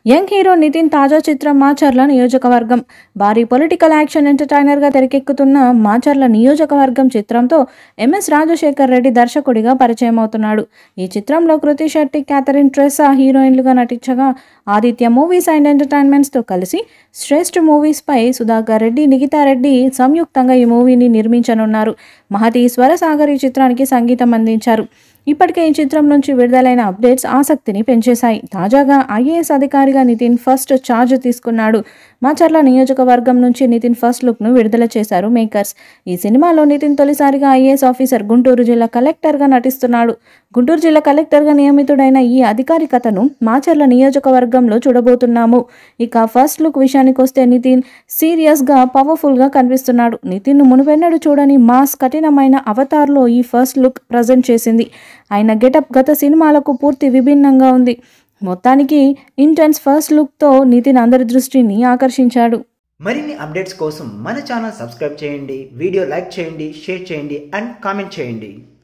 young hero Nitin తాజా చిత్రం మాచర్ల నియోజకవర్గం భారీ పొలిటికల్ యాక్షన్ ఎంటర్టైనర్గా తెరకెక్కుతున్న మాచర్ల నియోజకవర్గం చిత్రంతో ఎంఎస్ రాజశేఖర్ రెడ్డి దర్శకుడిగా పరిచయం అవుతున్నాడు ఈ చిత్రంలో కృతి శెట్టి క్యాథరిన్ ట్రెసా హీరోయిన్లుగా నటించగా ఆదిత్య మూవీస్ అండ్ ఎంటర్టైన్మెంట్స్తో కలిసి శ్రేష్ఠ మూవీస్పై సుధాకర్ రెడ్డి నిఖితా రెడ్డి సంయుక్తంగా ఈ మూవీని నిర్మించనున్నారు మహతి స్వరసాగర్ ఈ చిత్రానికి సంగీతం అందించారు ఇప్పటికే ఈ చిత్రం నుంచి విడుదలైన అప్డేట్స్ ఆసక్తిని పెంచేశాయి తాజాగా ఐఏఎస్ అధికారిగా నితిన్ ఫస్ట్ ఛార్జ్ తీసుకున్నాడు మాచర్ల నియోజకవర్గం నుంచి నితిన్ ఫస్ట్ లుక్ను విడుదల చేశారు మేకర్స్ ఈ సినిమాలో నితిన్ తొలిసారిగా ఐఏఎస్ ఆఫీసర్ గుంటూరు జిల్లా కలెక్టర్గా నటిస్తున్నాడు గుంటూరు జిల్లా కలెక్టర్గా నియమితుడైన ఈ అధికారికతను మాచర్ల నియోజకవర్గంలో చూడబోతున్నాము ఇక ఫస్ట్ లుక్ విషయానికి వస్తే నితిన్ సీరియస్గా పవర్ఫుల్గా కనిపిస్తున్నాడు నితిన్ను మునుపెన్నడు చూడని మాస్ కఠినమైన అవతార్లో ఈ ఫస్ట్ లుక్ ప్రజెంట్ చేసింది ఆయన గెటప్ గత సినిమాలకు పూర్తి విభిన్నంగా ఉంది మొత్తానికి ఇంటెన్స్ ఫస్ట్ లుక్తో నితిన్ అందరి దృష్టిని ఆకర్షించాడు మరిన్ని అప్డేట్స్ కోసం మన ఛానల్ సబ్స్క్రైబ్ చేయండి వీడియో లైక్ చేయండి షేర్ చేయండి అండ్ కామెంట్ చేయండి